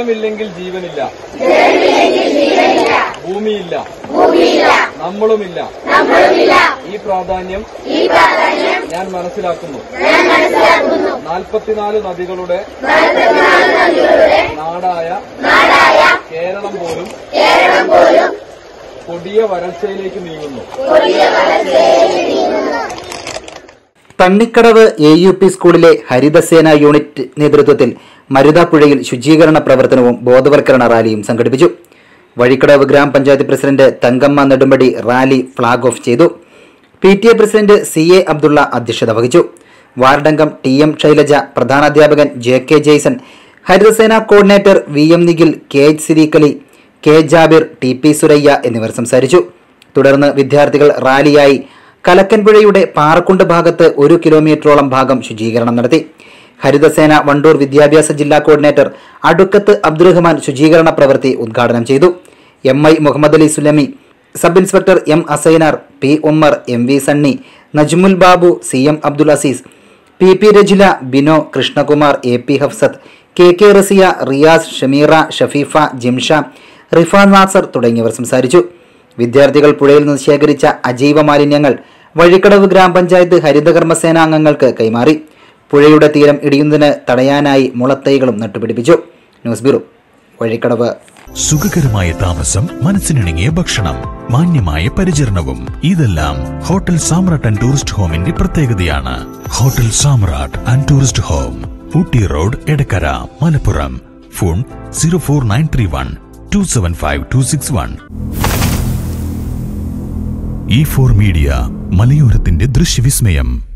ജലമില്ലെങ്കിൽ ജീവനില്ല ഭൂമിയില്ല നമ്മളുമില്ല ഈ പ്രാധാന്യം ഞാൻ മനസ്സിലാക്കുന്നു നാൽപ്പത്തിനാല് നദികളുടെ നാടായ കേരളം പോലും കൊടിയ വരൾച്ചയിലേക്ക് നീങ്ങുന്നു തണ്ണിക്കടവ് എ യു പി സ്കൂളിലെ ഹരിതസേന യൂണിറ്റ് നേതൃത്വത്തിൽ മരുതാപ്പുഴയിൽ ശുചീകരണ പ്രവർത്തനവും ബോധവൽക്കരണ റാലിയും സംഘടിപ്പിച്ചു Vazhikkadavu grama panchayat president Thankamma Nedumpadi rally flag off ചെയ്തു P T A president C A Abdulla അധ്യക്ഷത വഹിച്ചു വാർഡംഗം ടി എം ശൈലജ പ്രധാനാധ്യാപകൻ J K Jaison Haritha Sena coordinator V M Nikhil K H Sirikkali K Jabir T P Suraiya എന്നിവർ സംസാരിച്ചു തുടർന്ന് വിദ്യാർത്ഥികൾ റാലിയായി കലക്കൻപുഴയുടെ പാറക്കുണ്ട് ഭാഗത്ത് ഒരു കിലോമീറ്ററോളം ഭാഗം ശുചീകരണം നടത്തി ഹരിതസേന വണ്ടൂർ വിദ്യാഭ്യാസ ജില്ലാ കോർഡിനേറ്റർ അടുക്കത്ത് അബ്ദുറഹ്മാൻ ശുചീകരണ പ്രവൃത്തി ഉദ്ഘാടനം ചെയ്തു M I Muhammad Ali Sulami sub inspector M Asainar P Ummer M V Sunny Najmul Babu C M Abdul Azeez P P Rajila Bino Krishnakumar A P Hafsath K K Raziya Riyas Shameera Shafeefa Jimsha Rifa Nasar തുടങ്ങിയവർ സംസാരിച്ചു വിദ്യാർത്ഥികൾ പുഴയിൽ നിന്ന് ശേഖരിച്ച അജൈവ മാലിന്യങ്ങൾ വഴിക്കടവ് ഗ്രാമപഞ്ചായത്ത് ഹരിതകർമ്മസേന അംഗങ്ങൾക്ക് കൈമാറി പുഴയുടെ തീരം ഇടിയുന്നതിന് തടയാനായി മുളത്തൈകളും നട്ടുപിടിപ്പിച്ചു ന്യൂസ് ബ്യൂറോ വഴിക്കടവ് സുഖകരമായ താമസം മനസ്സിനിണങ്ങിയ ഭക്ഷണം മാന്യമായ പരിചരണവും ഇതെല്ലാം ഹോട്ടൽ സാമ്രാട്ട് ആൻഡ് ടൂറിസ്റ്റ് ഹോമിന്റെ പ്രത്യേകതയാണ് hotel Samrat and tourist home Ooty road Edakkara Malappuram phone zero four nine three one two seven five two six one E four media മലയോരത്തിന്റെ ദൃശ്യവിസ്മയം